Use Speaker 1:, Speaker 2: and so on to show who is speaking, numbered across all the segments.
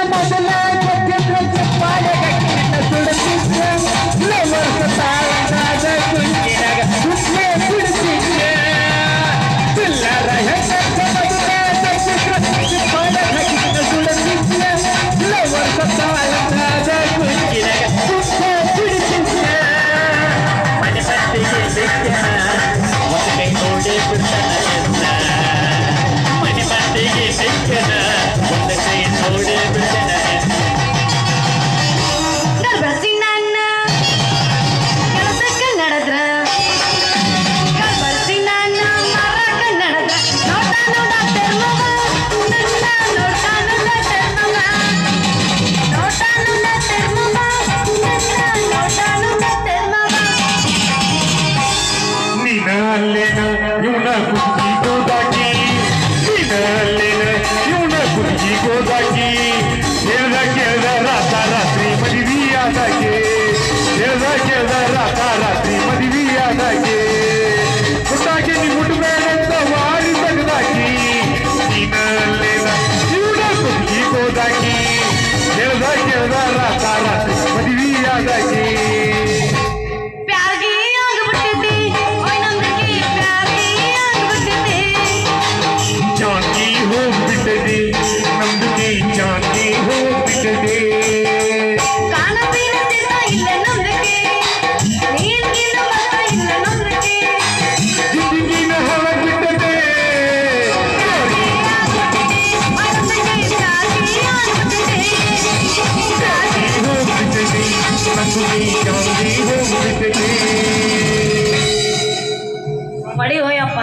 Speaker 1: ಮೊದಲ ಗೆದ್ದಿದ್ರು ಚಪ್ಪಾಳೆಗೆ ಕಿರೀಟ ಸುಡುತ್ತಿದ್ದ ಲವರ್ಸ ತಾಳನಾದ ಕುಂಚಿನಾಗ ಕುಸ್ಮೆ ಕುಡಿಸಿದ್ದ ಚಿಲ್ಲರ ಹೆಣ್ಣಕ್ಕ ಮೊದಲ ಗೆದ್ದಿದ್ರು ಚಪ್ಪಾಳೆಗೆ ಕಿರೀಟ ಸುಡುತ್ತಿದ್ದ ಲವರ್ಸ ತಾಳನಾದ ಕುಂಚಿನಾಗ ಕುಸ್ಮೆ ಕುಡಿಸಿದ್ದ ಮನೆ ಪಟ್ಟಿಗೆ ಬಿಟ್ಟನ ಒಂದು ಕೈ ನೋಡೇ ಬಿಡ್ತಾನ ಎಲ್ಲ ಮನೆ ಪಟ್ಟಿಗೆ ಬಿಟ್ಟನ ಒಂದು ಕೈ ನೋಡೇ ಬಿಡ್ತಾನ
Speaker 2: ಗರ್ಭಸಿ ನನ್ನ ಕೆಲಸಕ್ಕೆ ನಡೆದ್ರ ಗರ್ಭಸಿ ನನ್ನ ಮಾರಾಟ ನಡೆದ್ರ ನೋಟ ನೋಡ ತೆರ್ಮವ ನನ್ನ ನೋಟ ನೋಡ ತೆರ್ಮವ ನೋಟ ನೋಡ ತೆರ್ಮವ ನನ್ನ ನೋಟ ನೋಡ ತೆರ್ಮವ
Speaker 1: ನೀನ ಅಲ್ಲೇನ ಇವನ ಕುರ್ಚಿ ಗೋದಾಕಿ ನೀನ ಅಲ್ಲೇನ ಇವನ ಕುರ್ಚಿ ಗೋದಾಕಿ ಹೇಳ್ದ ಕೇಳ್ದ ರಾತ ರಾತ್ರಿ ಮದುವೆಯಾದಾಗೆ ಹೇಳ್ದ ಕೇಳ್ದ ರಾತ ರಾತ್ರಿ ಮದುವೆಯಾದಾಗೆ ಮುಟ್ಟಾಕಿ ನೀ ಮುಟ್ಬೇಡಂತ ವಾರಿ ತೆಗ್ದಾಕಿ ನೀನ ಅಲ್ಲೇನ ಇವನ ಕುರ್ಚಿ ಗೋದಾಕಿ ಹೇಳ್ದ ಕೇಳ್ದ ರಾತ ರಾತ್ರಿ ಮದುವೆಯಾದಾಗೆ
Speaker 2: ಪ್ಯಾರ್ಗಿ ಆಗ್ಬಿಟ್ಟಿದ್ದಿ ಓಯ್ ನಂಬಿಕೆ ಪ್ಯಾರ್ಗಿ ಆಗ್ಬಿಟ್ಟಿದ್ದಿ
Speaker 1: ಜಾಂಗಿ ಹೋಗ್ಬಿಟ್ಟದೆ ನಮ್ದುಗೆ ಜಾಂಗಿ ಹೋಗ್ಬಿಟ್ಟದೆ
Speaker 2: ಕಾಣ ಬೀರುತ್ತಿದ್ದ ಇಲ್ಲ ನಂಬಿಕೆ ನೀನ್ಗಿನ್ನ ಮಗ ಇಲ್ಲ ನಂಬಿಕೆ
Speaker 1: ಜಿಂದಗಿನ ಹೊರಬಿಟ್ಟದೆ ಜಾಂಗಿ ಹೋಗ್ಬಿಟ್ಟದೆ ನಮ್ದುಗೆ ಜಾಂಗಿ ಹೋಗ್ಬಿಟ್ಟದೆ
Speaker 2: ಬಡಿ ಹೋಯಪ್ಪ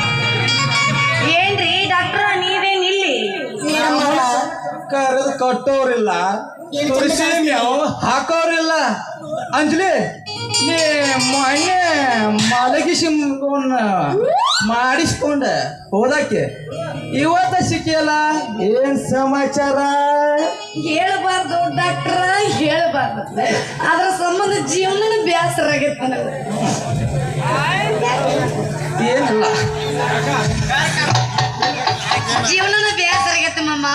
Speaker 2: ಏನ್ರಿ ಡಾಕ್ಟ್ರ ನೀವೇನ್ ಇಲ್ಲಿ
Speaker 3: ಕರೆದು ಕಟ್ಟೋರಿಲ್ಲ ತುಳಸಿ ಮೇವು ಹಾಕೋರಿಲ್ಲ ಅಂಜಲಿ ನೀ ಮೊನ್ನೆ ಮಲಗಿಸಿ ಮಾಡಿಸ್ಕೊಂಡ ಹೋದಕ್ಕೆ ಇವತ್ತ ಸಿಕ್ಕಿಯಲ್ಲ ಏನ್ ಸಮಾಚಾರ
Speaker 2: ಹೇಳಬಾರ್ದು ಡಾಕ್ಟ್ರ ಹೇಳಬಾರ್ದು ಅದ್ರ ಸಂಬಂಧ ಜೀವನ ಬೇಸರ ಆಗೈತೆ ನನಗೆ
Speaker 3: ಏನಿಲ್ಲ
Speaker 2: ಜೀವನನ ಬೇಸರ ಆಗೈತೆ ಮಮ್ಮ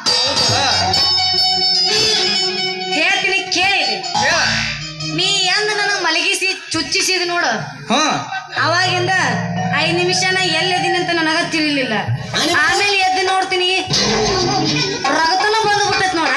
Speaker 2: ಹೇಳ್ತೀನಿ ಕೇಳಿ ನೀ ಎಂದ ನನಗೆ ಮಲಗಿಸಿ ಚುಚ್ಚಿಸಿದ ನೋಡು
Speaker 3: ಹಾ
Speaker 2: ಅವಾಗಿಂದ ಐದ್ ನಿಮಿಷನ ಎಲ್ಲಿದ್ದೀನಿ ಅಂತ ನನಗ ತಿಳಿಲಿಲ್ಲ ಆಮೇಲೆ ಎದ್ದು ನೋಡ್ತೀನಿ ರಗತನ ಬಂದ್ಬಿಟ್ಟೈತ್ ನೋಡ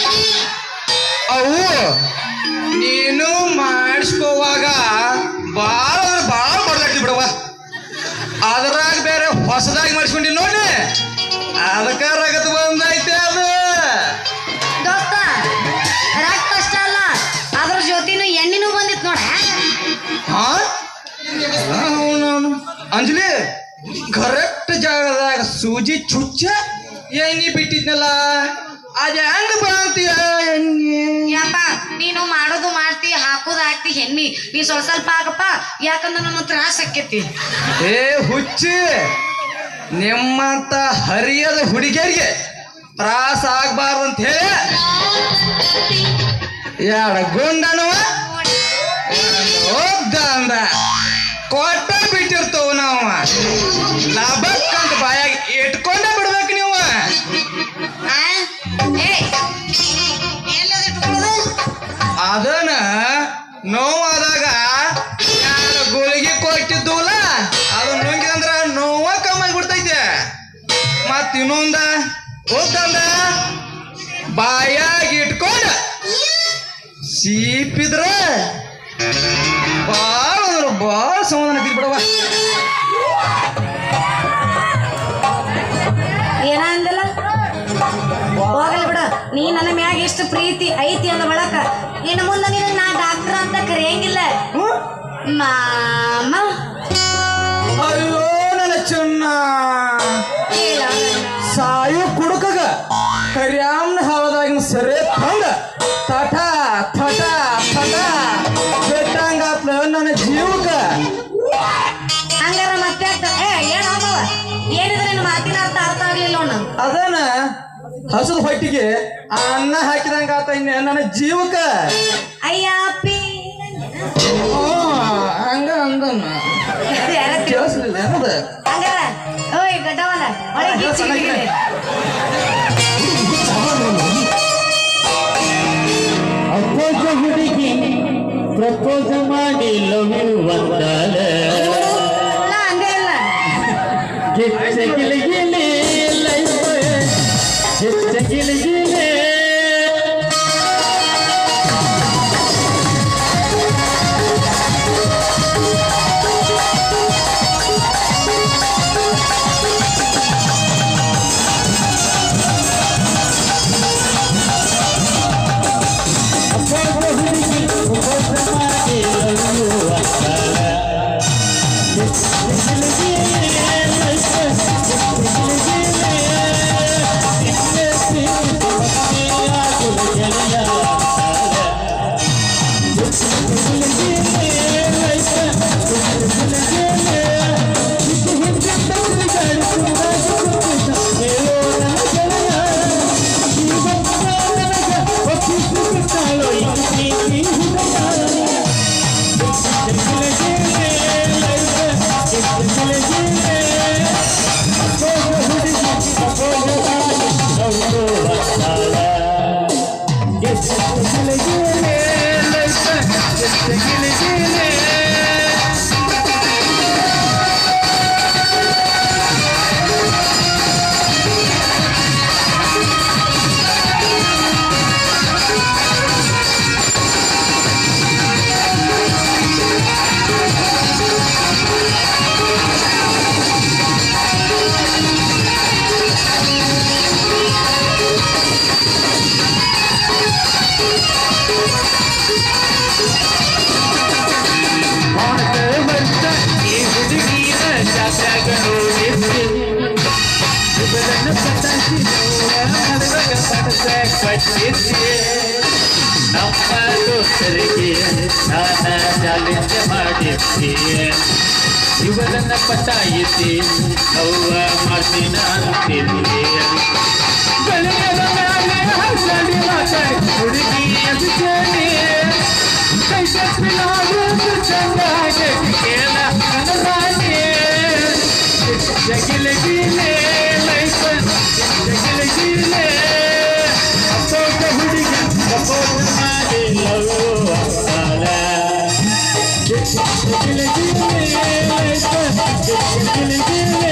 Speaker 3: ಅವು ನೀನು ಮಾಡಿಸ್ಕೋವಾಗ ಭಾಳ ಅಂದ್ರೆ ಭಾಳ ಬಡ್ದಾಡ್ತಿ ಬಿಡವ್ವ ಅದ್ರಾಗ ಬೇರೆ ಹೊಸದಾಗಿ ಮಾಡಿಸ್ಕೊಂಡಿ ನೋಡಿ ಅದಕ್ಕೆ ರಗತ ಬಂದೈತೆ ಅದು
Speaker 2: ದೋಸ್ತ ರಕ್ತ ಅಷ್ಟ ಅಲ್ಲ ಅದ್ರ ಜೊತೆನು ಎಣ್ಣಿನೂ ಬಂದಿತ್ ನೋಡ
Speaker 3: ಹಾ ಅವ್ನವ್ನು. ಅಂಜಲಿ ಕರೆಕ್ಟ್ ಜಾಗದಾಗ ಸೂಜಿ ಚುಚ್ಚ ಎಣ್ಣೆ ಬಿಟ್ಟಿದ್ನಲ್ಲ ಅದ ಹೆಂಗ ಬಂತೀಯ ಎಣ್ಣೆ
Speaker 2: ಯಾಕ ನೀನು ಮಾಡೋದು ಮಾಡ್ತಿ ಹಾಕೋದು ಹಾಕ್ತಿ ಹೆಣ್ಣಿ ನೀ ಸ್ವಲ್ಪ ಸ್ವಲ್ಪ ಹಾಕಪ್ಪ ಯಾಕಂದ್ರೆ ನಮ್ಮ ತ್ರಾಸ ಆಕ್ಕೇತಿ
Speaker 3: ಏ ಹುಚ್ಚಿ ನಿಮ್ಮಂತ ಹರಿಯದ ಹುಡುಗಿಯರಿಗೆ ತ್ರಾಸ ಆಗ್ಬಾರ್ದು ಅಂತ ಹೇಳಿ ಯಾಡ ಗುಂಡನವ ಹೋಗ್ದ ಅಂದ ಕೊಟ್ಟ ಬಿಟ್ಟಿರ್ತವ ನಾವು ಲಾಭಕ್ಕಂತ ಬಾಯಾಗ ಇಟ್ಕೊಂಡ ಬಿಡ್ಬೇಕು ನೀವು
Speaker 2: ಆ? ಏ ಎಲ್ಲದ ಇಟ್ಕೊಳ್ಳೋದು
Speaker 3: ಅದನ್ನ ನೋವಾದಾಗ ಯಾರು ಗುಳಿಗೆ ಕೊಟ್ಟಿದ್ದೂಲ ಅದು ನುಂಗಿದಂದ್ರ ನೋವ ಕಮ್ಮಿ ಬಿಡ್ತೈತೆ ಮತ್ ಇನ್ನೊಂದ ಹೋಗ್ದಂದ ಬಾಯಾಗ ಇಟ್ಕೊಂಡ ಸೀಪಿದ್ರ ಭಾಳ ಅಂದ್ರೆ ಭಾಳ ಸಮಾಧಾನ ಐತಿ ಬಿಡವ
Speaker 2: ಏನ ಅಂದಿಲ್ಲ ಹೋಗಲ್ಲ ಬಿಡ ನೀ ನನ್ನ ಮ್ಯಾಗ ಎಷ್ಟು ಪ್ರೀತಿ ಐತಿ ಅಂದ ಬಳಕ ಇನ್ನು ಮುಂದೆ ನೀನು ನಾ ಡಾಕ್ಟರ್ ಅಂತ ಕರೆಯಂಗಿಲ್ಲ ಮಾಮ
Speaker 3: ಅಯ್ಯೋ ನನ್ನ ಚೆನ್ನ
Speaker 2: ಹೇಳ
Speaker 3: ಸಾಯು ಕುಡುಕಗ ಕರಿಯಾಮ್ನ ಹವದಾಗಿನ ಸರಿ ತಂದ ತಟ ತಟ ತಟ ಬೆಟ್ಟಂಗಾತ್ಲ ನನ್ನ ಜೀವಕ
Speaker 2: ಹಂಗಾರ ಮತ್ತೆ ಆಗ್ತ- ಏ ಏನ್ ಅಮ್ಮವ ಏನಿದ್ರೆ ನಿನ್ನ ಮಾತಿನ ಅರ್ಥ ಅರ್ಥ ಆಗ್ಲಿಲ್ಲ ನೋಡ್ ನಂಗೆ
Speaker 3: ಅದನ್ನ ಹಸದ ಹೊಟ್ಟಿಗೆ ಅನ್ನ ಹಾಕಿದಂಗ ಆತ ಇನ್ನ ನನ್ನ ಜೀವಕ
Speaker 2: ಅಯ್ಯ ಅಪ್ಪಿ
Speaker 3: ಹ್ಞೂ, ಹಂಗ ಅಂದನ್ನ
Speaker 2: ಯಾರ ತಿಳ್-
Speaker 3: ಕೇಳಿಸ್ಲಿಲ್ಲ ಏನದ
Speaker 2: ಹಂಗಾರ ಓಯ್ ಗಡ್ಡವಲ್ಲ ಒಳಗೆ
Speaker 3: ಹಾ,
Speaker 2: ಗೀಚಿ
Speaker 3: ಚೆನ್ನಾಗಿದೆ.
Speaker 2: ಹಿಡಿದಿದೆ.
Speaker 4: ಪ್ರಪೋಸ್ ಮಾಡಿ ಲವ್ ಯು ಅಂದಾಳೆ
Speaker 2: ಇಲ್ಲ ಹಂಗೆ ಇಲ್ಲ
Speaker 4: ಗಿಚ್ಚ ಗಿಲಿಗಿಲಿ ಲೈಫ್ ಗಿಚ್ಚ ಗಿಲಿಗಿಲಿ ಪ್ರಪೋಸ್ ಹುಡುಗಿ ಪ್ರಪೋಸ್ ಮಾಡಿ ಲವ್ ಯು ಅಂದಾಳೆ
Speaker 1: ಭಾರತ ವರ್ಷ ಈ ಹುಡುಗಿಯ ಜಾತ್ಯಾಗ ನೋಡಿದ್ದೆ ಇವರನ್ನು ಪಟಾಕಿ ಮದುವೆಗ ಪಡಸ ಕಟ್ಟಿದ್ದೆ ನಮ್ಮ ದೋಸ್ತರಿಗೆ ನಾನ ಚಾಲೆಂಜ್ ಮಾಡಿದ್ದೆ ಇವರನ್ನ ಪಟಾಯಿಸಿ ಅವ್ವ ಮಾಡ್ತೀನ ಅಂತಿದ್ದೆ ಬೆಳೆಯದ ಮೇಲೆ ಹಸಡಿ ಮಾತಾಡಿ ಹುಡುಗಿ ಎದುಚೇನೆ ಕೈ ಕಪ್ಪಿಲಾಡು ಚಂದಾಗೆ ಕೇಳ ನನಗಾಗೆ ಜಗಿಲಗಿಲೆ ಲೈಫ್ ಜಗಿಲಗಿಲೆ ಅಪ್ಪೋಟ ಹುಡುಗ ಅಪ್ಪೋಟ ಮಾಡಿ ಲವ್ ಅಂತಾಳೆ ಜಗಿಲಗಿಲೆ ಲೈಫ್ ಜಗಿಲಗಿಲೆ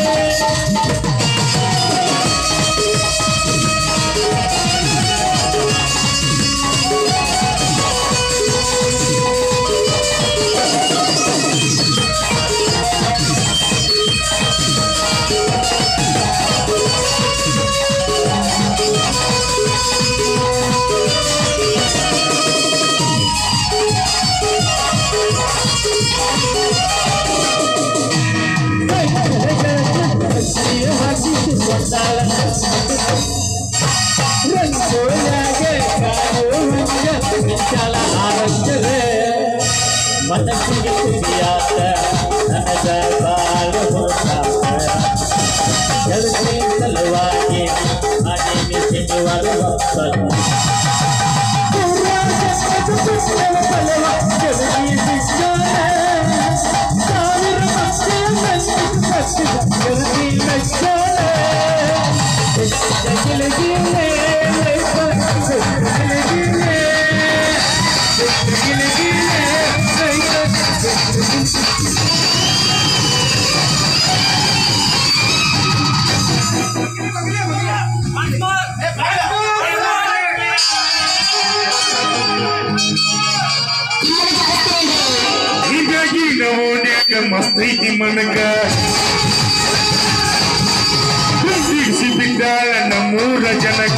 Speaker 4: ಮನಸ್ಸಿಗೆ ಖುಷಿಯಾದ ನನಗ ಬಾಳು ಹೋದಾಗ ಗೆಳತಿ ಸಲುವಾಗಿ ಮನೆ ತಿನ್ನುವರು ಒಪ್ಪಲು
Speaker 1: ಹೀಗಾಗಿ ನಾವು ನ್ಯಾಗ ಮಸ್ತ್ ಐತಿ ಮನಗ ಬಿಡಿಸಿ ಬಿದ್ದಾಳ ನಮ್ಮೂರ ಜನಕ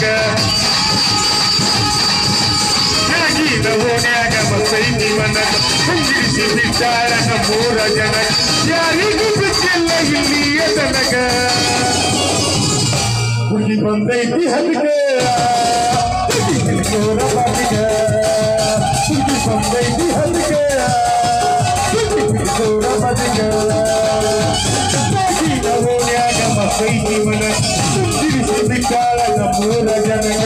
Speaker 1: ಹೀಗಾಗಿ ನಾವು ನ್ಯಾಗ ಮಸ್ತ್ ಐತಿ ಮನಗ ಬಿಡಿಸಿ ಬಿದ್ದಾಳ ನಮ್ಮೂರ ಜನಕ ಯಾರಿಗೂ ಬಿಟ್ಟಿಲ್ಲ ಇಲ್ಲಿಯ ತನಕ ಹುಡುಗಿ ಬಂದೈತಿ ಹದಕ ಜೋರ ಬಾಟಿಗ ಹುಡುಗಿ ಬಂದೈತಿ ಹದಕ ಜೋರ ಬಾಟಿಗ ಓಣ್ಯಾಗ ಮಕ್ಕೈತಿ ಮನ ತಿರುಸಿ ಬಿಟ್ಟಾಳ ನಮ್ಮೂರ ಜನಗ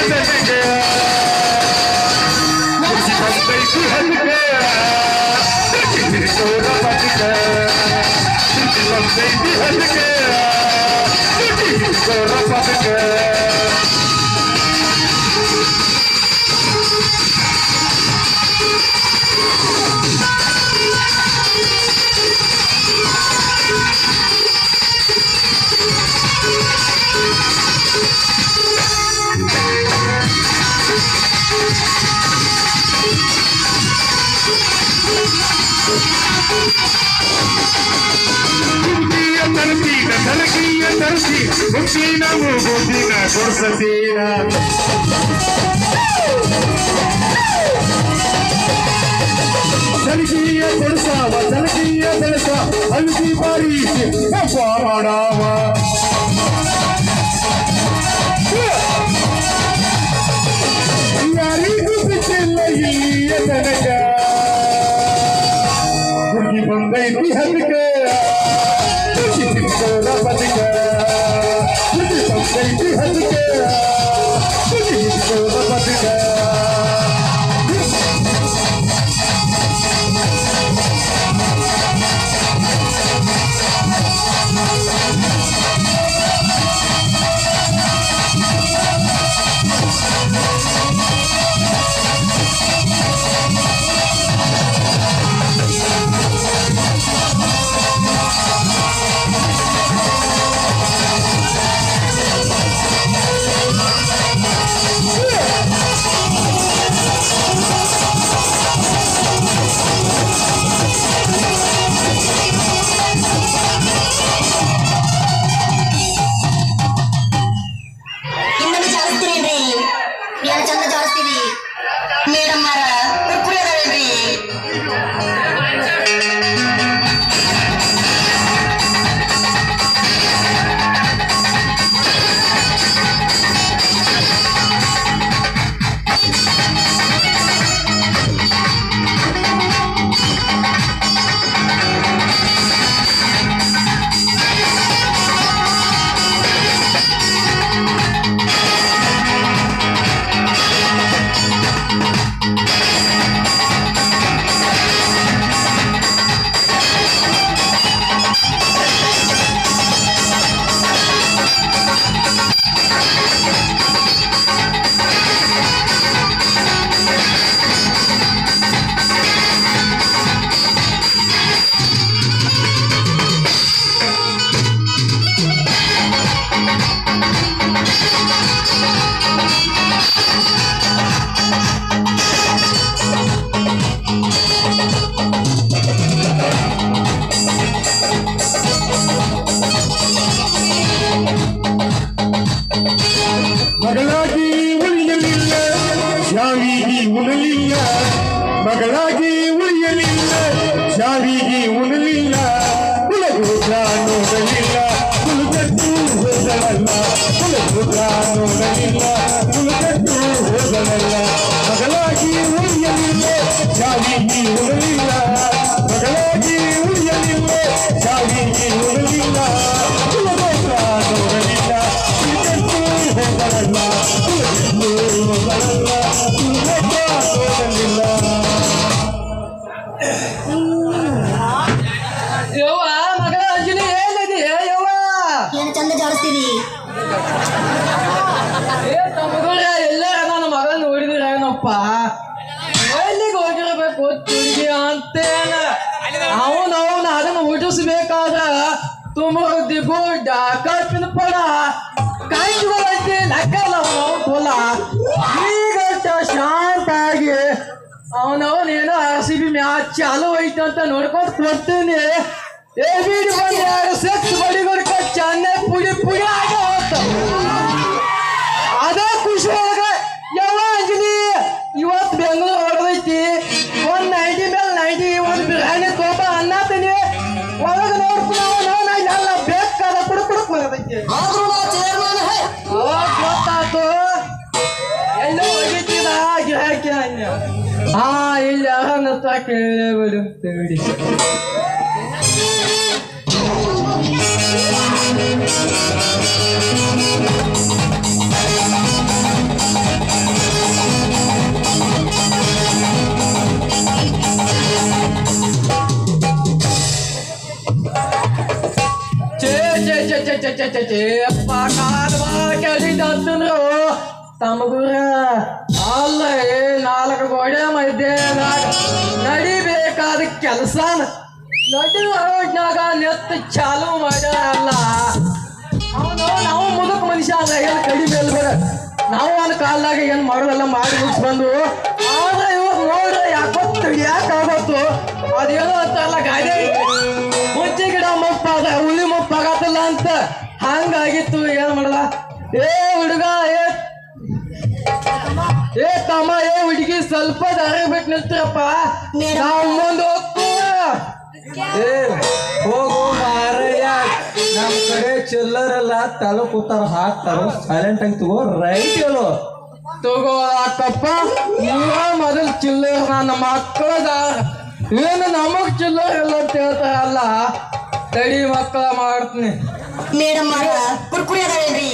Speaker 1: ನನಗೆ ಹುಡುಗಿ ಬಂದೈತಿ ಹದಕ್ಕೆ ಹಿಡಿಸೋರ ಬದುಕೆ ಹುಡುಗಿ ಬಂದೈತಿ ಹದಕ್ಕೆ ಹಿಡಿಸೋರ ಬದುಕೆ ಹುಡುಗಿಯ ತರತೀನ ತರಕಿಯ ತರಸಿ ಹುಟ್ಟಿನ ಮೂಗುದಿನ ಕೊಡ್ಸತೀನ ಸಲಗಿಯ ಕೊಡ್ಸಾವ ಸಲಗಿಯ ಬೆಳಸ ಅಲ್ಗಿ ಬಾರೀಸಿ ಹಬ್ಬ ಮಾಡಾವ ಯಾರಿಗೂ ಬಿಟ್ಟಿಲ್ಲ ಇಲ್ಲಿಯ ತನಕ ಹುಡುಗಿ ಬಂದೈತಿ ಹದಕ್ಕೆ ಹುಡುಗಿ ಸಿಕ್ಕೋರ ಬದುಕ ಹುಡುಗಿ ಬಂದೈತಿ ಹದಕ್ಕೆ ಹುಡುಗಿ ಸಿಕ್ಕೋರ ಬದುಕ
Speaker 5: ಇನ್ನೊಂದು ಜಾರಿಸ್ತೀರೇನ್ರಿ ಏನು ಚಂದ ಜಾರಿಸ್ತೀರಿ ಮೇಡಮ್ ಮಾರ ಕುರ್ಕುರಿ ಅದಾವೇನ್ರಿ
Speaker 1: ಮಗಳಾಗಿ ಉಳಿಯಲಿಲ್ಲ ಶಾವಿಗೆ ಉಣಲಿಲ್ಲ ಮಗಳಾಗಿ ಉಳಿಯಲಿಲ್ಲ ಶಾವಿಗೆ ಉಣಲಿಲ್ಲ ಕುಲಗೂಟ ನೋಡಲಿಲ್ಲ ಕುಲಕಟ್ಟು ಹೋದಳಲ್ಲ ಕುಲಗೂಟ ನೋಡಲಿಲ್ಲ ಕುಲಕಟ್ಟು ಹೋದಳಲ್ಲ ಮಗಳಾಗಿ ಉಳಿಯಲಿಲ್ಲ ಶಾವಿಗೆ ಉಣಲಿಲ್ಲ ಮಗಳಾಗಿ ಉಳಿಯಲಿಲ್ಲ ಶಾವಿಗೆ ಉಣಲಿಲ್ಲ ಕುಲಗೂಟ ನೋಡಲಿಲ್ಲ ಕುಲಕಟ್ಟು ಹೋದಳಲ್ಲ ಕುಲಕಟ್ಟು ಹೋದಳಲ್ಲ ಕುಲಕಟ್ಟು ಹೋಗಲಿಲ್ಲ
Speaker 3: ಯವ್ವ ಮಗಳ ಅಂಜಲಿ ಏನಿದೆ ಯವ್ವ
Speaker 5: ಏನು ಚಂದ ಜಾರಿಸ್ತೀರಿ
Speaker 3: ಏ ತಮ್ಮಗಳ ಎಲ್ಲಾರ ನನ್ನ ಮಗ ನೋಡಿದ್ರೇನಪ್ಪ ಎಲ್ಲಿಗೆ ಹೋಗಿರ್ಬೇಕು ತಿರುಗಿ ಅಂತೇನ ಅವನ ಅವನ ಅದನ್ನ ಹುಟ್ಟಿಸ್ಬೇಕಾದ್ರ ತುಂಬ ಗುಡ್ಡ ಕಪ್ಪಿನ ಪಡ ಕಾಯ್ಕೊಳ್ಳಿ ನಕ್ಕಲ್ಲ ಅವನ ಹೊಲ ಈಗಷ್ಟ ಶಾಂತ ಆಗಿ ಅವನವನ್ ಏನೋ ಆರ್ ಸಿ ಬಿ ಮ್ಯಾಚ್ ಚಾಲು ಐತೆ ಅಂತ ನೋಡ್ಕೊಂತ ಕೊಡ್ತೀನಿ ಏ ಬಿಡಿ ಬಂದು ಎರಡು ಸೆಕ್ಸ್ ಬಡಿಗಳು ಚೆನ್ನೈ ಪುಡಿ ಪುಡಿ ಆಗಿ ಹೋಗ್ತ ಅದ ಖುಷಿ ಒಳಗ ಯಾವ ಅಂಜಲಿ ಇವತ್ತು ಬೆಂಗಳೂರು ಹೊಡೆದೈತಿ ಒಂದ್ ನೈಂಟಿ ಮೇಲೆ ನೈಂಟಿ ಒಂದು ಬಿರಿಯಾನಿ ಕೋಪ ಅನ್ನತೀನಿ ಒಳಗ ನೋಡ್ಕೊಂಡು ನಾವು ನಾವು ಎಲ್ಲ ಬೇಕಾದ ಕುಡು ಕುಡುಕ್ ಹೊಡೆದೈತಿ
Speaker 5: ಆದ್ರೂ ನಾ ಚೇರ್ಮನ್ ಹೇ
Speaker 3: ಅವಾಗ ಗೊತ್ತಾತು ಎಲ್ಲ ಹೋಗಿದ್ದಿಲ್ಲ ಗಿರಾಕಿ ಅನ್ಯ ಹಾ ಇಲ್ಲಿ ಅಹನತ್ತ ಕೇಳೇ ಬಿಡು ತಡಿ ಚೇ ಅಪ್ಪ ಕಾಲ ಕೆಳಿದಂತಂದ್ರು ತಮಗುರ ಅಲ್ಲ ಏ ನಾಲ್ಕು ಗೋಡೆ ಮಧ್ಯದಾಗ ನಡಿಬೇಕಾದ ಕೆಲಸನ ನಡಿ ರೋಡ್ನಾಗ ನೆತ್ತ ಚಾಲು ಮಾಡ್ಯಾರಲ್ಲ ಅವನು ನಾವು ಮುದುಕ ಮನುಷ್ಯ ಅಲ್ಲ ಏನು ಕಡಿಮೆ ಅಲ್ಲ ಬೇಡ ನಾವು ಅವನ ಕಾಲದಾಗ ಏನ್ ಮಾಡೋದೆಲ್ಲ ಮಾಡಿ ಮುಗಿಸ್ ಬಂದು ಆದ್ರೆ ಇವಾಗ ನೋಡ್ರೆ ಯಾಕೋ ಯಾಕಾಗತ್ತು ಅದೇನೋ ಅಂತಾರಲ್ಲ ಗಾಡಿ ಮುಂಚೆ ಗಿಡ ಮುಪ್ಪಾದ ಹುಳಿ ಮುಪ್ಪಾಗತ್ತಲ್ಲ ಅಂತ ಹಂಗಾಗಿತ್ತು ಏನ್ ಮಾಡಲ್ಲ ಏ ಹುಡುಗ ಏ ಏ ತಮ್ಮ ಏ ಹುಡುಗಿ ಸ್ವಲ್ಪ ದಾರಿ ಬಿಟ್ಟು ನಿಲ್ತ್ರಪ್ಪ ನಾವು ಮುಂದೆ ಹೋಗ್ತೀವಿ
Speaker 4: ಏ ಹೋಗು ಮಾರಯ್ಯ ನಮ್ ಕಡೆ ಚಿಲ್ಲರೆಲ್ಲ ತಲೆ ಕೂತಾರ ಹಾಕ್ತಾರ ಸೈಲೆಂಟ್ ಆಗಿ ತಗೋ ರೈಟ್ ಹೇಳು
Speaker 3: ತಗೋ ಅಕ್ಕಪ್ಪ ಇವ ಮೊದಲು ಚಿಲ್ಲರ್ ನನ್ನ ಮಕ್ಕಳದ ಏನು ನಮಗ್ ಚಿಲ್ಲರ್ ಇಲ್ಲ ಅಂತ ಹೇಳ್ತಾರಲ್ಲ ತಡಿ ಮಕ್ಕಳ ಮಾಡ್ತೀನಿ
Speaker 5: ಮೇಡಮ್ ಮಾರ ಕುರ್ಕುರಿ ಅದಾವೇನ್ರಿ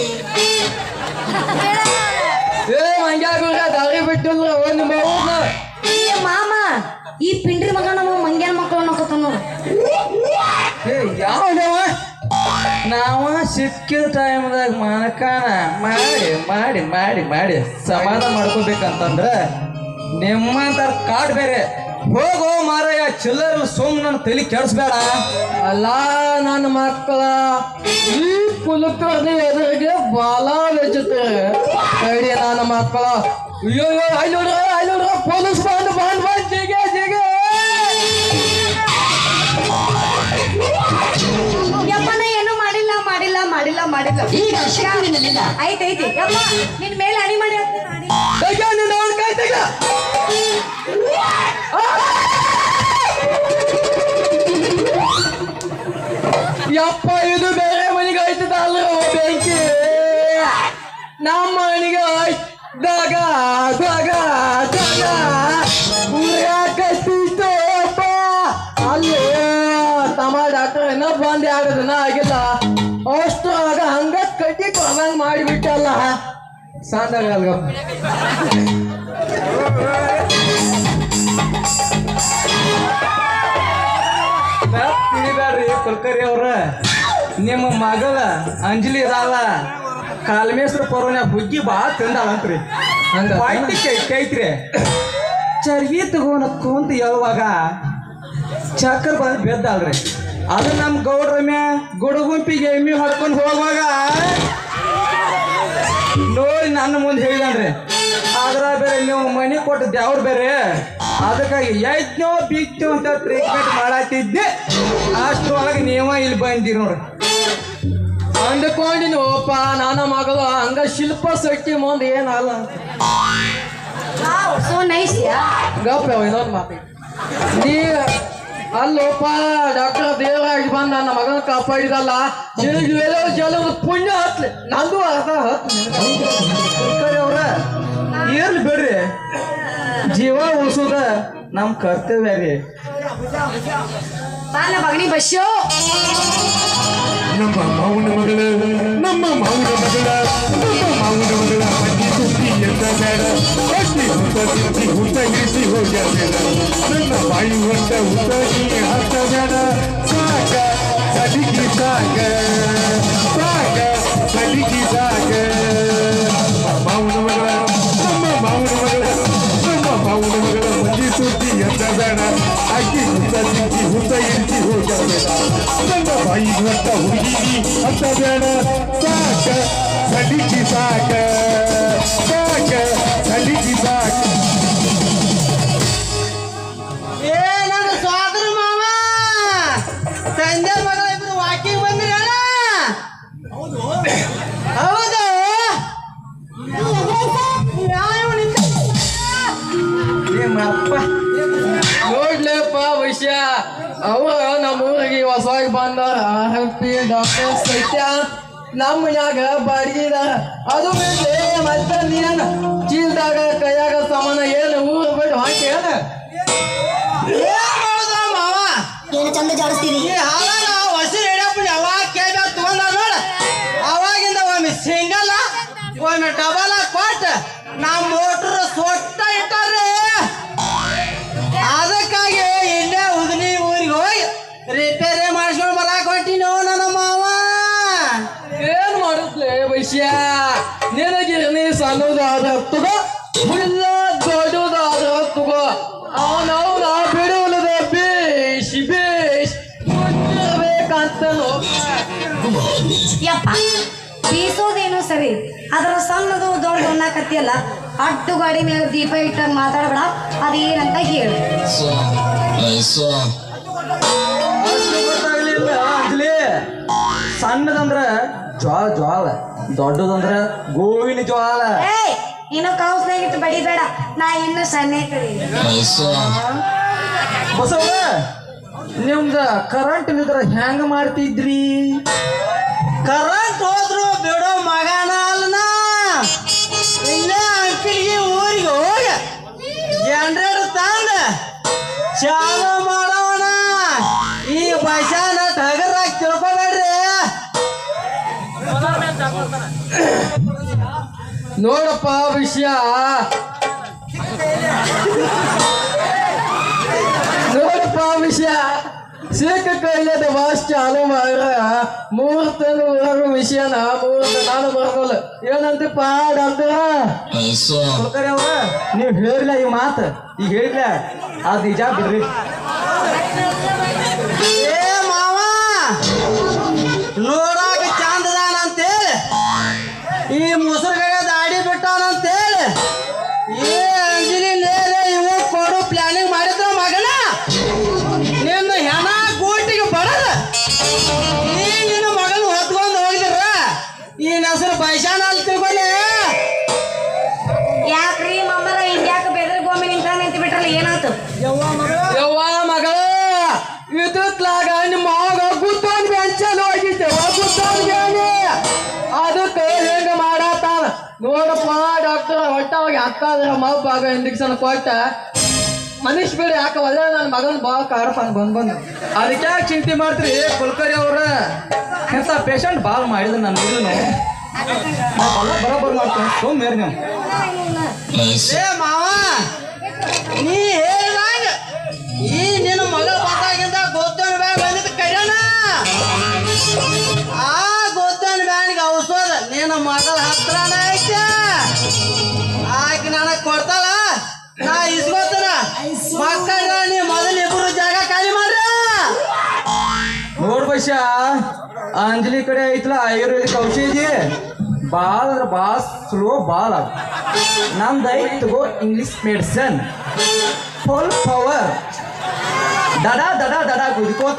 Speaker 3: ಏ ಮಂಗ್ಯಾಗುರ ದಾರಿ ಬಿಟ್ಟಿಲ್ಲ ಒಂದು ಮಗುನ
Speaker 2: ಏ ಮಾಮ ಈ ಪಿಂಡ್ರಿ ಮಗ ನಮ್ಮ ಮಂಗ್ಯಾನ ಮಕ್ಕಳು ನೋಡ್ಕೊತ ನೋಡು
Speaker 4: ಏ ಯಾವನವ ನಾವ ಸಿಕ್ಕಿದ ಟೈಮ್ದಾಗ ಮಾನಕಾನ ಮಾಡಿ ಮಾಡಿ ಮಾಡಿ ಮಾಡಿ ಸಮಾಧಾನ ಮಾಡ್ಕೋಬೇಕಂತಂದ್ರ ನಿಮ್ಮಂತಾರ ಕಾಡ್ ಬೇರೆ ಹೋಗೋ ಮಾರಯ್ಯ ಚಿಲ್ಲರ್ ಸುಮ್ ನನ್ನ ತಲೆ ಕೆಡ್ಸ್ಬೇಡ
Speaker 3: ಅಲ್ಲ ನನ್ನ ಮಕ್ಕಳ ಈ ಕುಲಕರ್ಣಿ ಎದುರಿಗೆ ಬಾಲ ಬೆಚ್ಚುತ್ತಾರೆ ತಡಿ ನನ್ನ ಮಕ್ಕಳ ಅಯ್ಯೋ ಅಯ್ಯೋ ಅಲ್ಲಿ ನೋಡ್ರ ಅಲ್ಲಿ ನೋಡ್ರ ಪೊಲೀಸ್ ಬಂದು ಬಂದ್ ಬಂದ್ ಜಿಗೆ ಜಿಗೆ
Speaker 2: ಯಪ್ಪ ನಾ ಏನು ಮಾಡಿಲ್ಲ ಮಾಡಿಲ್ಲ ಮಾಡಿಲ್ಲ ಮಾಡಿಲ್ಲ
Speaker 5: ಈಗ ಶಕ್ತಿ ನಿನ್ನಲ್ಲಿಲ್ಲ
Speaker 2: ಐತೆ ಐತಿ ಯಪ್ಪ ನಿನ್ ಮೇಲೆ ಅಣಿ ಮಾಡಿ ಹಾಕ್ತೀನಿ, ಅಣಿ.
Speaker 3: ತೆಗ ನಿನ್ನ ಅವ್ನ ಕೈ ತೆಗ ಯಪ್ಪ ಇದು ಬೇರೆ ಮನೆಗೆ ಆಯ್ತದಲ್ಲ ಬೆಂಕಿ ನಮ್ಮ ಮನೆಗೆ ಆಯ್ದಾಗ ದಾಗ ದಾಗ ಉರಿಯಾಕತ್ತಿತ್ತು ಅಪ್ಪ ಅಲ್ಲೇ ತಮ್ಮ ಡಾಕ್ಟರ್ ಏನೋ ಬಂದ್ ಎರಡು ದಿನ ಆಗಿಲ್ಲ ಅಷ್ಟ್ರಾಗ ಹಂಗ ಕಟ್ಟಿ ಕೊಡಂಗ್ ಮಾಡಿಬಿಟ್ಟಲ್ಲ ಸಾಂದಾಗ ಅಲ್ಗಪ್ಪ
Speaker 4: ತಿಳಿಬೇಡ್ರಿ ಕುಲ್ಕರಿ ಅವ್ರ ನಿಮ್ಮ ಮಗಳ ಅಂಜಲಿ ಇದಾಳ ಕಾಲ್ಮೇಶ್ವರ ಪರ್ವನ ಹುಗ್ಗಿ ಭಾಳ ತಿಂದಾಳಂತ್ರಿ
Speaker 3: ಹಂಗ
Speaker 4: ಹೊಟ್ಟಿ ಕೆಟ್ಟೈತ್ರಿ ಚರ್ಗಿ ತಗೋಣ ಕುಂತ ಹೇಳುವಾಗ ಚಕ್ಕರ್ ಬಂದ್ ಬೆದ್ದಾಳ್ರಿ ಅದು ನಮ್ಮ ಗೌಡ್ರಮ್ಯ ಗುಡುಗುಂಪಿಗೆ ಎಮ್ಮಿ ಹೊಡ್ಕೊಂಡು ಹೋಗುವಾಗ ನೋಡಿ ನನ್ನ ಮುಂದೆ ಹೇಳಿದನ್ರಿ ಆದ್ರ ಬೇರೆ ನೀವು ಮನೆ ಕೊಟ್ಟು ದೇವ್ರ ಬೇರೆ ಅದಕ್ಕಾಗಿ ಯಜ್ಞೋ ಬಿಚ್ಚೋ ಅಂತ ಟ್ರೀಟ್ಮೆಂಟ್ ಮಾಡತ್ತಿದ್ದೆ ಅಷ್ಟ್ರೊಳಗೆ ನೀವ ಇಲ್ಲಿ ಬಂದಿರಿ ನೋಡ್ರಿ
Speaker 3: ಅಂದ್ಕೊಂಡಿನಿ ಓಪ ನನ್ನ ಮಗಳು ಹಂಗ ಶಿಲ್ಪ ಶೆಟ್ಟಿ ಮುಂದೆ ಏನಲ್ಲ ಅಂತ
Speaker 2: ಸೋ ನೈಸ್ ಯಾ
Speaker 3: ಗಪ್ಪ ಇನ್ನೊಂದು ಮಾತಿ ನೀ ಅಲ್ಲೋಪ ಡಾಕ್ಟರ್ ದೇವರಾಗಿ ಬಂದ ನನ್ನ ಮಗನ ಕಾಪಾಡಿದಲ್ಲ ನಿನಗೆ ಎಲ್ಲೋ ಜಲದ ಪುಣ್ಯ ಹತ್ಲಿ ನಂದು ಅರ್ಧ ಹತ್
Speaker 4: ಕುಲ್ಕರ್ಣಿ ಅವ್ರ ಇರ್ಲಿ ಬಿಡ್ರಿ ಜೀವ ಉಳಿಸೋದ ನಮ್ಮ ಕರ್ತವ್ಯ ರೀ
Speaker 2: ಬಾಲ ಮಗನಿ ಬಸ್ಸೋ
Speaker 1: ನಮ್ಮ ಮಾವನ ಮಗಳ ನಮ್ಮ ಮಾವನ ಮಗಳ ನಮ್ಮ ಮಾವನ ಮಗಳ ಬಡ್ಡಿ ಸುದ್ದಿ ಎಂದ ಬೇಡ ಬಡ್ಡಿ ಹುತ್ತ ತಿರುಗಿ ಹುತ್ತ ಇರಿಸಿ ಹೋಗ್ಯಾಬೇಡ ನನ್ನ ಬಾಯಿ ಹೊಟ್ಟ ಉತ್ತಗಿ ಹತ್ತ ಬೇಡ ಸಾಕ ಸಲಿಗಿ ಸಾಕ ಸಾಕ ಸಲಿಗಿ ಸಾಕ ಮಾವನ ಮಗಳ ನಮ್ಮ ಮಾವನ ಮಗಳ ನಮ್ಮ ಮಾವನ ಮಗಳ ಬಡ್ಡಿ ಸುದ್ದಿ ಎಂದ ಬೇಡ ಅಕ್ಕಿ ಹುತ್ತ ತಿರುಗಿ ಹುತ್ತ ಇರಿಸಿ ಹೋಗ್ಯಾಬೇಡ ನನ್ನ ಬಾಯಿ ಹೊಟ್ಟ ಹುಡುಗಿ ಅಂತ ಬೇಡ ಸಾಕ ಸಲಿಗಿ ಸಾಕ ಸಾಕ ಸಲಿಗಿ ಸಾಕ
Speaker 3: ಏ ನನ್ನ ಸೋದರ ಮಾವ ಸಂಜೆ ಮಗಳ ಇಬ್ರು ವಾಕಿಂಗ್ ಬಂದ್ರಿ ಅಣ್ಣ ಹೌದು
Speaker 4: ನಿಮ್ಮಪ್ಪ
Speaker 3: ನೋಡ್ಲೇಪ್ಪ ವಿಷಯ ಅವ ನಮ್ಮ ಊರಿಗೆ ಹೊಸವಾಗಿ ಬಂದಾರ ಆರ್ ಎಂ ಪಿ ಡಾಕ್ಟರ್ ಸತ್ಯ ನಮ್ಮ ಮನ್ಯಾಗ ಬಾಡಿಗೆದಾರ ಅದು ಬಿಡ್ಲಿ ಮತ್ತೆ ನೀನ್ ಚೀಲ್ದಾಗ ಕೈಯಾಗ ಸಾಮಾನ ಏನು ಊರು ಬಿಟ್ಟು ಹಾಕಿ ಏನ ಏನ್ ಮಾಡೋದ ಮಾವ
Speaker 5: ಏನು ಚಂದ ಜಾಡಿಸ್ತೀರಿ
Speaker 3: ಈ ಹಾಲನ ಹೊಸ ಯಡಿಯಪ್ಪನ ಯಾವಾಗ ಕೇಳ್ಬೇಕು ತಗೊಂಡ ನೋಡ ಅವಾಗಿಂದ ಒಮ್ಮೆ ಸಿಂಗಲ್ ಒಮ್ಮೆ ಡಬಲ್ ಕೊಟ್ಟ ನಮ್ಮ ಮೋಟ್ರ್ ಸೊಟ್ಟ ಇಟ್ಟಾರ್ರಿ ಅದಕ್ಕಾಗಿ ಇಲ್ಲೇ ಉದನಿ ಊರಿಗೆ ಹೋಗಿ ರಿಪೇರಿ ಮಾಡಿಸ್ಕೊಂಡು ಬರಾಕ್ ಹೊಟ್ಟಿನೋ ನನ್ನ ಮಾವ ಏ ಸಣ್ಣದಾದ ತಗೋ ಹುಲ್ಲ ದೊಡ್ಡದಾದ ತಗೋ ಅವನವನ ಬಿಡುವುಲದ ಬೇಷ್ ಬೇಷ್ ಬೇಕಂತ
Speaker 2: ಯಪ್ಪ ಬೀಸೋದೇನೋ ಸರಿ ಅದರ ಸಣ್ಣದು ದೊಡ್ಡದು ಅನ್ನಕತ್ತಿಯಲ್ಲ ಅಡ್ಡು ಗಾಡಿ ಮೇಲೆ ದೀಪ ಇಟ್ಟಾಗ ಮಾತಾಡಬೇಡ ಅದೇನಂತ ಹೇಳು
Speaker 4: ಅಷ್ಟು ಗೊತ್ತಾಗ್ಲಿಲ್ಲ ಅಂಜಲಿ ಸಣ್ಣದಂದ್ರ ಜ್ವಾಳ ಜ್ವಾಳ ದೊಡ್ಡದಂದ್ರ ಗೋವಿನ ಜ್ವಾಳ
Speaker 2: ಏಯ್ ಇನ್ನು ಕೌಸ್ನಾಗಿಟ್ಟು ಬಡಿಬೇಡ ನಾ ಇನ್ನು ಸಣ್ಣ ಕಳಿ
Speaker 4: ಬಸವ ನಿಮ್ದ ಕರೆಂಟ್ ಇಲ್ಲಿದ್ರ ಹೆಂಗ ಮಾಡ್ತಿದ್ರಿ
Speaker 3: ಕರೆಂಟ್ ಹೋದ್ರು ಬಿಡೋ ಮಗನ ಅಲ್ಲನ ಇಲ್ಲೇ ಅಂಕಲಿಗೆ ಊರಿಗೆ ಹೋಗ ಜನರೇಟರ್ ತಂದ ಚಾಲು ಮಾಡೋಣ ಈ ಬಸ್ಸಾನ ಟಗರಾಗಿ ತಿಳ್ಕೊಬೇಡ್ರಿ ನೋಡಪ್ಪ ವಿಷಯ ನೋಡಪ್ಪ ವಿಷಯ ಸಿಕ್ಕ ಕೈಲದ ವಾಸ್ ಚಾಲು ಮಾಡ್ರ ಮುಹೂರ್ತ ಬರೋ ವಿಷಯನ ಮುಹೂರ್ತ ನಾನು ಬರ್ದಲ್ಲ ಏನಂತಪ್ಪ ಡಾಕ್ಟರ್
Speaker 4: ಕೊಡ್ತಾರೆ ಅವ್ರ ನೀವ್ ಹೇಳಿಲ್ಲ ಈ ಮಾತು ಈಗ ಹೇಳಿಲ್ಲ ಅದ್ ನಿಜ ಬಿಡ್ರಿ
Speaker 3: ಏ ಮಾವ ನೋಡಾಕ ಚಂದದಾನ ಅಂತೇಳಿ ಈ ಮುಸುರ್ಗಡೆ ದಾಡಿ ಬಿಟ್ಟಾನಂತೇಳಿ ಏ ಅಂಜಲಿ ಲೇಲೆ ಇವ ಕೊಡು ಪ್ಲಾನಿಂಗ್ ಮಾಡಿದ್ರ ಮಗನ ನಿನ್ನ ಹೆಣ ಗೂಟಿಗೆ ಬಡದ ಈ ನಿನ್ನ ಮಗನ ಹೊತ್ಕೊಂಡು ಹೋಗಿದ್ರ ಈ ಹೆಸರು ಬೈಸಾನ ಅಲ್ಲಿ ತಿಳ್ಕೊಳ್ಳಿ
Speaker 2: ಯಾಕ್ರಿ ಮಮ್ಮರ ಇಂಡ್ಯಾಕ ಬೆದ್ರ ಗೋಮಿ ನಿಂತ ನಿಂತು ಬಿಟ್ರಲ್ಲ ಏನಾಯ್ತು
Speaker 3: ಯವ್ವ ಮಗಳ ವಿದ್ಯುತ್ಲಾಗ ನಿಮ್ಮ ಮಗ ಗುದ್ದೊಂದು ಬೆಂಚಲ್ಲಿ ಹೋಗಿದ್ದೆವ ಗುದ್ದೊಂದು ಬೇನೆ ಅದಕ್ಕೆ ಹೆಂಗ ಮಾಡತ್ತಾನ ನೋಡಪ್ಪ ಡಾಕ್ಟರ್ ಹೊಟ್ಟವಾಗಿ ಹಾಕಾದ್ರ ಮಬ್ಬಾಗ ಇಂಜೆಕ್ಷನ್ ಕೊಟ್ಟ ಮನುಷ್ಯ ಬೇಡ ಯಾಕೆ ಒಳ್ಳೆ ನನ್ನ ಮಗನ ಬಾ ಕಾಡ್ತಾನ ಬಂದ್ ಬಂದು
Speaker 4: ಅದಕ್ಕೆ ಯಾಕೆ ಚಿಂತೆ ಮಾಡ್ತೀರಿ ಕುಲ್ಕರ್ಣಿ ಅವ್ರ ಎಂತ ಪೇಷಂಟ್ ಬಾಲ್ ಮಾಡಿದ್ರು ನಾನು ಇದನ್ನು ಬರೋಬ್ಬರ ಮಾಡ್ತೀನಿ ಸುಮ್ಮನೆ ನೀವು
Speaker 3: ಏ ಮಾವ ನೀ ಹೇಳ್ದಂಗ ಈ ನಿನ್ನ ಮಗ ಬಂದಾಗಿಂದ ಗೊತ್ತನ ಬ್ಯಾಗ್ ಬಂದಿದ್ದ ಕೈಯಣ ಆ ಗೊತ್ತನ ಬ್ಯಾನಿಗೆ ಔಷಧ ನಿನ್ನ ಮಗಳ ಹತ್ರನ ಐತೆ ಆಕೆ ನನಗ್ ಕೊಡ್ತಾಳ ನಾ ಇಸ್ಕೊತನ ಮಕ್ಕಳ ನೀ ಮೊದಲು ಇಬ್ರು ಜಾಗ ಖಾಲಿ ಮಾಡ್ರ
Speaker 4: ನೋಡ್ ಬಶ್ಯ ಅಂಜಲಿ ಕಡೆ ಐತಲ್ಲ ಆಯುರ್ವೇದಿಕ್ ಔಷಧಿ ಭಾಳ ಅಂದ್ರೆ ಭಾಳ ಸ್ಲೋ ಭಾಳ ನಮ್ದು ಐತಿ ತಗೋ ಇಂಗ್ಲಿಷ್ ಮೆಡಿಸನ್ ಫುಲ್ ಪವರ್ ದಡ ದಡ ದಡ ಕುದಿಕೋತ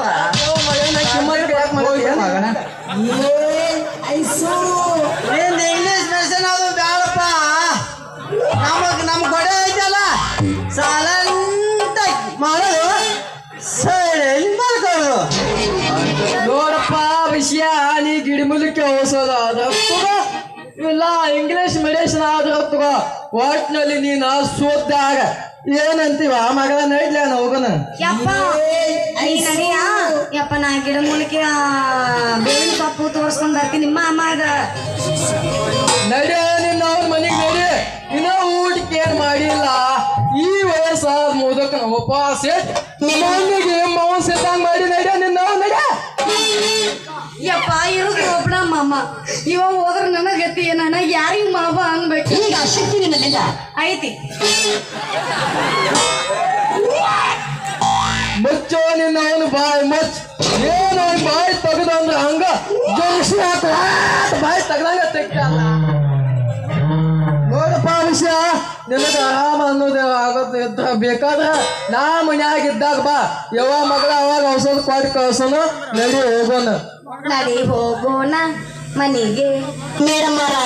Speaker 4: ಮಗನ
Speaker 3: ನಿಂದ ಇಂಗ್ಲಿಷ್ ಮೆಡಿಸಿನ್ ಅದು ಬ್ಯಾಡಪ್ಪ ನಮಗ್ ನಮ್ ಗೊಡೆ ಐತಲ್ಲ ಸಾಲಂತ ಮಾಡೋದು ಸೈಲೆಂಟ್ ಮಾಡ್ಕೊಳ್ಳೋದು ನೋಡಪ್ಪ ವಿಷಯ ನೀ ಗಿಡಮೂಲಿಕೆ ಔಷಧ ಅದ ತಗೋ ಇಲ್ಲ ಇಂಗ್ಲಿಷ್ ಮೆಡಿಸಿನ್ ಆದ್ರ ತಗೋ ಒಟ್ನಲ್ಲಿ ನೀನು ಸೋತಾಗ ಏನಂತೀವ ಆ ಮಗಳ ನೈಡ್ಲ ಹೋಗೋಣ
Speaker 2: ಯಪ್ಪ ನೀ ನಡಿಯ ಯಪ್ಪ ನಾ ಗಿಡ ಮೂಲಿಕೆ ಆ, ಬೇವಿನ ಸೊಪ್ಪು ತೋರ್ಸ್ಕೊಂಡ್ ಬರ್ತೀನಿ ನಿಮ್ಮ ಅಮ್ಮಗ
Speaker 3: ನಡಿ ನಿನ್ನ ಅವ್ನ ಮನೆಗೆ ನಡಿ ಇನ್ನ ಊಟಕ್ಕೆ ಏನ್ ಮಾಡಿಲ್ಲ ಈ ವಯಸ್ಸ ಮುದಕನ ಉಪವಾಸ ಮಣ್ಣಿಗೆ ಮಾಂಸ ಎದ್ದಂಗ್ ಮಾಡಿ ನಡಿ ನಿನ್ನ ಅವ್ನ್ ನಡಿ
Speaker 2: ಯಪ್ಪ ಇರೋದು ಒಬ್ಬನ ಮಾಮ ಇವ ಹೋದ್ರ ನನಗ ಗತಿ ಏನ ಯಾರಿಗ್ ಮಾವ ಅನ್ಬೇಕು
Speaker 5: ಈಗ ಶಕ್ತಿ ನಿನ್ನಲ್ಲಿಲ್ಲ
Speaker 2: ಐತಿ
Speaker 3: ಮುಚ್ಚೋ ನಿನ್ನ ಅವನು ಬಾಯಿ ಮುಚ್ಚ ಏನು ಅವ್ನ್ ಬಾಯಿ ತೆಗ್ದಂದ್ರ ಹಂಗ ಜೋಶಿ ಹಾಕ ಬಾಯಿ ತೆಗ್ದಂಗ ತೆಗ್ದಲ್ಲ ನೋಡಪ್ಪ ವಿಷಯ ನಿನಗ ಆರಾಮ ಅನ್ನೋದು ಆಗೋದು ಇದ್ರ ಬೇಕಾದ್ರ ನಾ ಮನ್ಯಾಗ ಇದ್ದಾಗ ಬಾ ಯಾವ ಮಗಳ ಅವಾಗ ಔಷಧ ಕೊಟ್ಟು ಕಳ್ಸೋನು ನಡಿ ಹೋಗೋಣ
Speaker 2: ನಡಿ ಹೋಗೋಣ ಮನೆಗೆ
Speaker 5: ಮೇಡಮ್ ಅವರ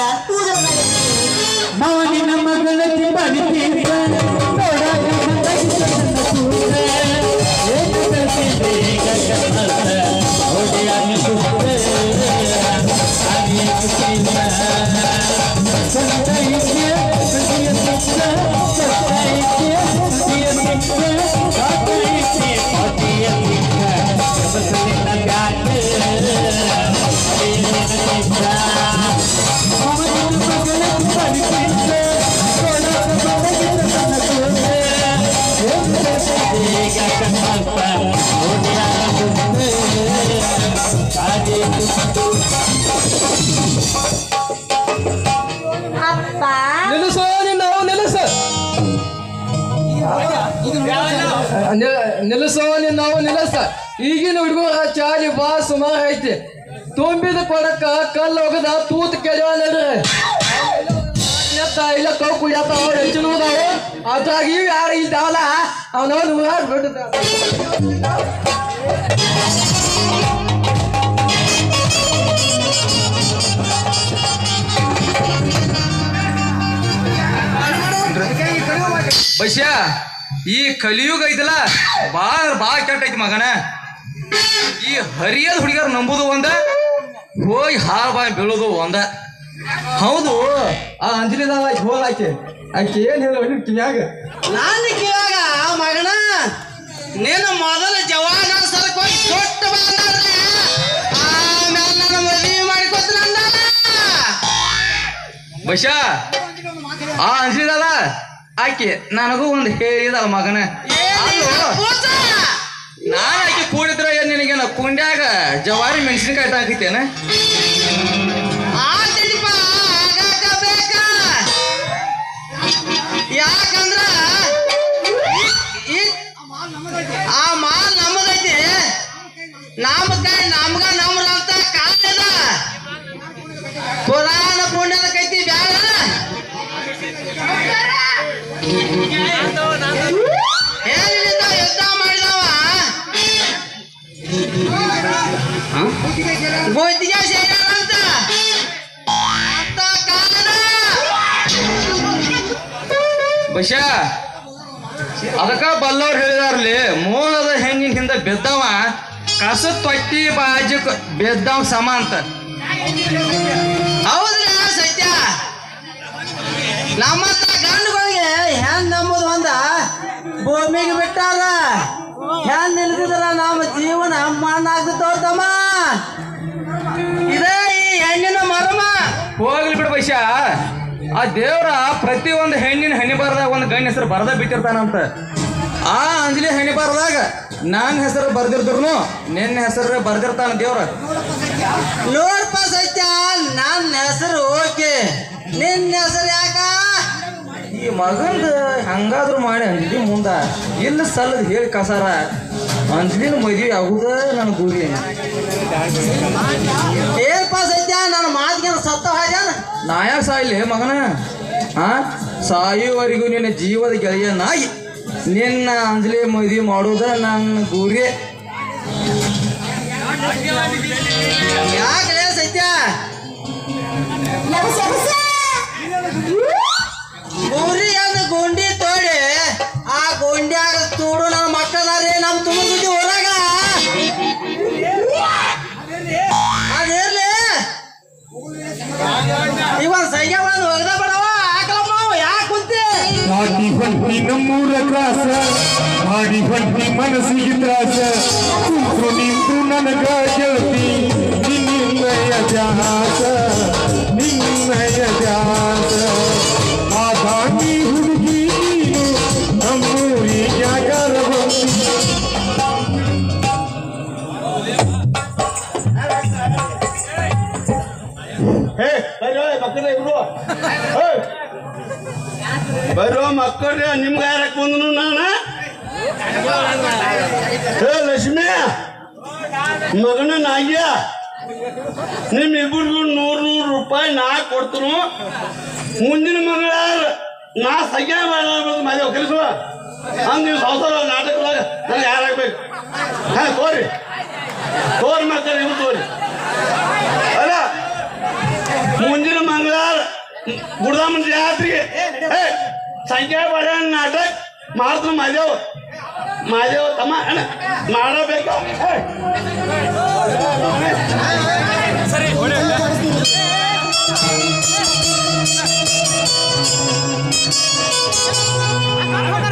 Speaker 1: ಮಾವನಿನ ಮಗಳ ತಿಂಬಾನಿ ತೀರ್ಥ ನೋಡಾಗ ಬಂದಾಗಿದ್ದ ನನ್ನ ಕೂರ. ಏನು ಕಲ್ತಿದ್ದೆ ಈಗ ಕನ್ನಡ? ಹೊಡೆಯಾಗಿ ಸುತ್ತ, ಹಾಗೆ ಸುತ್ತಿಲ್ಲ. ಸಂತ ಇದ್ಯ, ಸುದ್ದಿಯ ಸುತ್ತ, ಸತ್ತ ಇದ್ಯ, ಸುದ್ದಿಯ ಸುತ್ತ, ಕಾಕ ಇದ್ಯ, ಪಾಟಿಯ ತಿಕ್ಕ, ಕಬಸಲಿನ ಬ್ಯಾಟ, ಅದೇನಿನ ತಿಕ್ಕ. ಮಾವನಿನ ಮಗಳ ತಿಂಬಾನಿ ತೀರ್ಥ, ನೋಡಾಗ ಬಂದಾಗಿದ್ದ ನನ್ನ ಕೂರ. ಏನು ಕಲ್ತಿದ್ದೆ ಈಗ ಕನ್ನಡ? ಹೊಡೆಯಾಗಿ ಸುತ್ತ, ಹಾಗೆ ಸುತ್ತ.
Speaker 2: ಅಪ್ಪ
Speaker 3: ನಿಲ್ಲಿಸೋ ನಾವು ನಿಲ್ಲಿಸ ಈಗಿನ ಹುಡುಗರ ಚಾಲಿ ಬಾ ಸುಮಾರು ಐತಿ ತುಂಬಿದ ಕೊಡಕ್ಕ ಕಲ್ಲು ಹೋಗದ ತೂತ್ ಕೆಡವ ನಡ್ರಿ ಎತ್ತ ಇಲ್ಲ ಕೌ ಕುಡಿಯತ್ತ ಅವ್ರು ಹೆಚ್ಚಿನ ಅದ್ರಾಗ ಇವ್ ಯಾರು ಇದ್ದಾವಲ್ಲ ಅವನವ ನೂರಾರು ಬಿಡ್ದ
Speaker 4: ಬಸ್ಯ ಈ ಕಲಿಯುಗ ಐತಲ್ಲ ಬಾಳ ಬಾಳ ಕೆಟ್ಟ ಐತಿ ಮಗನ ಈ ಹರಿಯದ ಹುಡುಗರು ನಂಬುದು ಒಂದ ಹೋಗಿ ಹಾಳು ಬಾಯಿ ಬೀಳೋದು ಒಂದ
Speaker 3: ಹೌದು ಆ ಅಂಜಲಿದಾಳ ಆಕಿ ಹೋಲ್ ಆಕೆ ಆಕೆ ಏನ್ ಹೇಳ ಕಿವ್ಯಾಗ
Speaker 6: ನಾನು ಕೇಳಾಗ ಮಗನ ನೀನು ಮೊದಲ ಜವಾನ ಸರ್ಕ್ ಹೋಗಿ ಕೊಟ್ಟು ಬಂದ್ರೆ ಆಮೇಲೆ ನನ್ನ ಮದುವೆ ಮಾಡಿಕೊತ್ರ
Speaker 4: ಬಸ್ಯ ಆ ಅನ್ಸಿದಲ್ಲ ಆಕೆ ನನಗೂ ಒಂದು ಹೇಳಿದಲ್ಲ ಮಗನ ಅಲ್ಲೋ, ನಾನ್ ಆಕೆ ಕೂಡಿದ್ರ ಏನ್ ನಿನಗೇನ ಕುಂಡ್ಯಾಗ ಜವಾರಿ ಮೆಣಸಿನಕಾಯಿ ಹಾಕಿತ್ತೇನ
Speaker 6: ಆತಡಿಪ ಆಗಾಕ ಬೇಕ ಯಾಕಂದ್ರ ಈ- ಈ- ಆ ಮಾಲ್ ನಮಗೈತಿ ನಮಗಾಯ ನಮ್ಗ ನಮ್ರ ಅಂತ ಕಾಲದ ಪುರಾಣ ಪುಣ್ಯದ ಕೈತಿ ಬ್ಯಾಡ ಏನಿಲ್ಲ ಯುದ್ಧ ಮಾಡಿದವ ಗುದ್ದಿಗೆ ಸೇರಾರಂತ ಅಂತ ಕಾಲದ
Speaker 4: ಬಶ ಅದಕ್ಕ ಬಲ್ಲವ್ರು ಹೇಳಿದಾರ್ಲಿ ಮೂಲದ ಹೆಣ್ಣಿನ ಹಿಂದೆ ಬಿದ್ದವ ಕಸ ತೊಟ್ಟಿ ಬಾಜು ಬಿದ್ದವ ಸಮ ಅಂತ
Speaker 6: ಹೌದ್ರಿ ಸತ್ಯ ನಮ್ಮಂತ ಗಂಡುಗಳಿಗೆ ಹೆಣ್ ನಂಬುದು ಒಂದ ಭೂಮಿಗೆ ಬಿಟ್ಟಾರ ಹೆಣ್ ನಿಲ್ದಿದ್ರ ನಮ್ಮ ಜೀವನ ಮಣ್ಣಾಗ್ತಮ್ಮ ಇದೇ ಈ ಹೆಣ್ಣಿನ ಮರ್ಮ
Speaker 4: ಹೋಗ್ಲಿ ಬಿಡು ಬೈಶ ಆ ದೇವ್ರ ಪ್ರತಿ ಒಂದು ಹೆಣ್ಣಿನ ಹಣಿ ಬಾರದಾಗ ಒಂದು ಗಂಡ ಹೆಸರು ಬರದ ಬಿಟ್ಟಿರ್ತಾನಂತ ಆ ಅಂಜಲಿ ಹಣಿ ಬಾರದಾಗ ನನ್ನ ಹೆಸರು ಬರ್ದಿರ್ದ್ರು ನಿನ್ನ ಹೆಸರು ಬರ್ದಿರ್ತಾನ ದೇವ್ರ
Speaker 6: ನೋಡ್ಪ ಸತ್ಯ ನನ್ನ ಹೆಸರು ಓಕೆ ನಿನ್ನ ಹೆಸರು ಯಾಕ
Speaker 4: ಈ ಮಗಂದ ಹಂಗಾದ್ರೂ ಮಾಡಿ ಅಂಜಲಿ ಮುಂದ ಇಲ್ಲ ಸಲ್ಲದ ಹೇಳಿ ಕಸಾರ ಅಂಜಲಿನ ಮದುವೆ ಆಗುದ ನನ್ನ ಗುರಿ
Speaker 6: ಏನ್ಪ ಸತ್ಯ ನನ್ನ ಮಾತಿಗೆ ಸತ್ತ ಹಾಜಾನ
Speaker 4: ನಾ ಯಾಕೆ ಸಾಯ್ಲಿ ಮಗನ ಹಾ ಸಾಯುವವರೆಗೂ ನಿನ್ನ ಜೀವದ ಗೆಳೆಯ ನಾಯಿ ನಿನ್ನ ಅಂಜಲಿ ಮದುವೆ ಮಾಡುವುದ ನನ್ನ ಗುರಿ
Speaker 6: ಯಾಕಲೇ ಸತ್ಯ ಗುರಿ ಅಂದ ಗುಂಡಿ ತೋಡಿ ಆ ಗುಂಡ್ಯಾಗ ತೂಡು ನನ್ನ ಮಕ್ಕಳಾರಿ ನಮ್ ತುಮಕೂರು ಊರಾಗ ಅದಿರ್ಲಿ ಇವನ್ ಸೈಗೆ ಬಂದು ಒಗ್ದ ಬಿಡವ ಹಾಕಲಮ್ಮ ಯಾಕೆ ಕುಂತಿ
Speaker 1: ದಾಟಿ ಹೊಂಟಿ ನಮ್ಮೂರ ಕ್ರಾಸ ಮಾಡಿ ಹೊಂಟಿ ಮನಸ್ಸಿಗೆ ತ್ರಾಸ ಕುಂತ್ರು ನಿಂತು ನನಗ ಗೆಳತಿ ನಿನ್ನಯ ಜಾಸ ನಿನ್ನಯ ಜಾಸ ಆ ದಾಟಿ ಹುಡುಗಿ ನೀನು ನಮ್ಮೂರಿಗೆ ಯಾಕಾರ ಬಂದಿ
Speaker 7: ಹೇ ಬರ್ರೋ ಮಕ್ಕಳೇ ಇಬ್ರು ಹೇ. ಬರ್ರೋ ಮಕ್ಕಳ್ರೆ ನಿಮ್ಗೆ ಯಾರಕ್ಕೆ ಬಂದನು ನಾನ ಹೇ ಲಕ್ಷ್ಮಿ ಮಗನ ನಾಗ್ಯ ನಿಮ್ ಇಬ್ಬರಿಗೂ ನೂರು ನೂರು ರೂಪಾಯಿ ನಾ ಕೊಡ್ತನು ಮುಂದಿನ ಮಂಗಳ ನಾ ಸಗ್ಯ ಮದುವೆ ಕಲಿಸುವ ಹಂಗ ನೀವು ಸಂಸಾರ ನಾಟಕದಾಗ ನನಗೆ ಯಾರಾಗ್ಬೇಕು ಹಾ ತೋರಿ ತೋರಿ ಮಕ್ಕಳು ಇವು ತೋರಿ ಅಲ್ಲ ಮುಂದಿನ ಮಂಗಳವಾರ ಗುಡ್ದಾಮನ್ ಜಾತ್ರೆಗೆ ಏ ಸಂಖ್ಯಾ ಬಡ ನಾಟಕ ಮಾಡ್ತಾನ ಮಾದೇವ್ ಮಾದೇವ್ ತಮ್ಮ ಅಣ್ಣ ಮಾಡಬೇಕು ಏ.
Speaker 2: ಸರಿ